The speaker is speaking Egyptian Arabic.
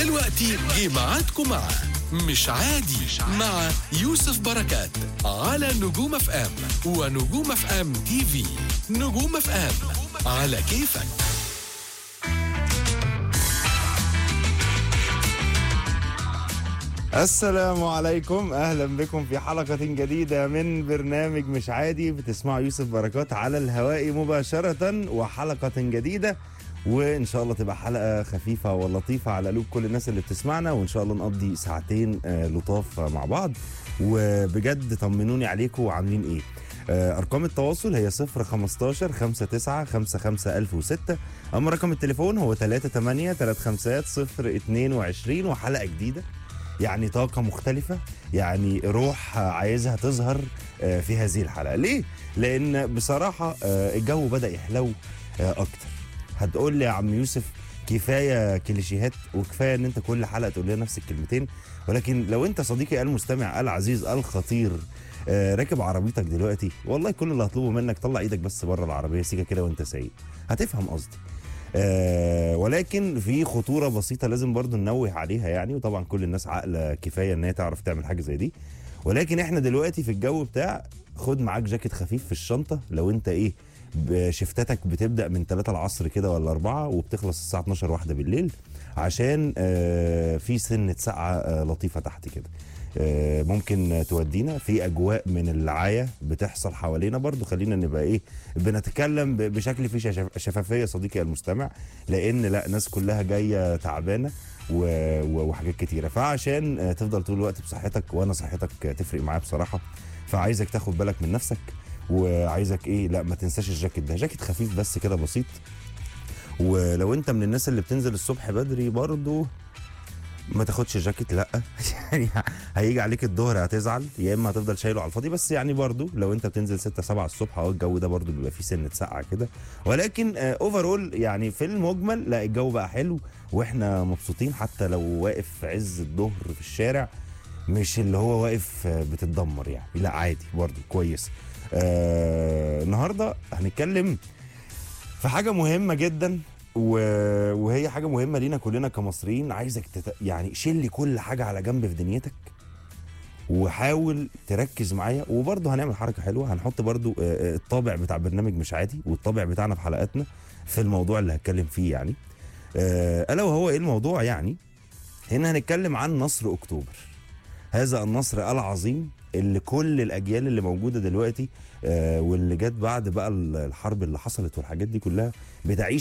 دلوقتي جه ميعادكم مع مش عادي مع يوسف بركات على نجوم اف ام ونجوم اف ام تي في نجوم اف ام على كيفك السلام عليكم اهلا بكم في حلقه جديده من برنامج مش عادي بتسمعوا يوسف بركات على الهواء مباشره وحلقه جديده وان شاء الله تبقى حلقه خفيفه ولطيفه على قلوب كل الناس اللي بتسمعنا وان شاء الله نقضي ساعتين آه، لطاف مع بعض وبجد طمنوني عليكم وعاملين ايه آه، ارقام التواصل هي 015 59 55 1006 اما رقم التليفون هو 38 35 022 وحلقه جديده يعني طاقة مختلفة يعني روح عايزها تظهر آه، في هذه الحلقة ليه؟ لأن بصراحة آه، الجو بدأ يحلو آه، أكتر هتقول لي يا عم يوسف كفاية كليشيهات وكفاية ان انت كل حلقة تقول لنا نفس الكلمتين ولكن لو انت صديقي المستمع العزيز الخطير آه، راكب عربيتك دلوقتي والله كل اللي هطلبه منك طلع ايدك بس بره العربية سيكا كده وانت سايق هتفهم قصدي آه ولكن في خطوره بسيطه لازم برضو ننوه عليها يعني وطبعا كل الناس عاقله كفايه ان هي تعرف تعمل حاجه زي دي ولكن احنا دلوقتي في الجو بتاع خد معاك جاكيت خفيف في الشنطه لو انت ايه ب- شفتاتك بتبدا من 3 العصر كده ولا 4 وبتخلص الساعه 12 واحدة بالليل عشان آه في سنه سقعه آه لطيفه تحت كده آه، ممكن تودينا في اجواء من العايه بتحصل حوالينا برضو خلينا نبقى ايه بنتكلم ب- بشكل فيه شف- شفافيه صديقي المستمع لان لا ناس كلها جايه تعبانه و- و- وحاجات كتيره فعشان آه، تفضل طول الوقت بصحتك وانا صحتك تفرق معايا بصراحه فعايزك تاخد بالك من نفسك وعايزك ايه لا ما تنساش الجاكيت ده جاكيت خفيف بس كده بسيط ولو انت من الناس اللي بتنزل الصبح بدري برضو ما تاخدش جاكيت لا يعني هيجي عليك الظهر هتزعل يا اما هتفضل شايله على الفاضي بس يعني برضو لو انت بتنزل 6 7 الصبح اهو الجو ده برضو بيبقى فيه سنه سقعه كده ولكن اوفرول يعني في المجمل لا الجو بقى حلو واحنا مبسوطين حتى لو واقف في عز الظهر في الشارع مش اللي هو واقف آه، بتتدمر يعني لا عادي برضو كويس آه النهارده هنتكلم في حاجه مهمه جدا و... وهي حاجه مهمه لينا كلنا كمصريين عايزك تت... يعني شيل كل حاجه على جنب في دنيتك وحاول تركز معايا وبرضه هنعمل حركه حلوه هنحط برضه آه، آه، الطابع بتاع برنامج مش عادي والطابع بتاعنا في حلقاتنا في الموضوع اللي هتكلم فيه يعني آه، الا وهو ايه الموضوع يعني هنا هنتكلم عن نصر اكتوبر هذا النصر العظيم اللي كل الاجيال اللي موجوده دلوقتي آه، واللي جت بعد بقى الحرب اللي حصلت والحاجات دي كلها بتعيش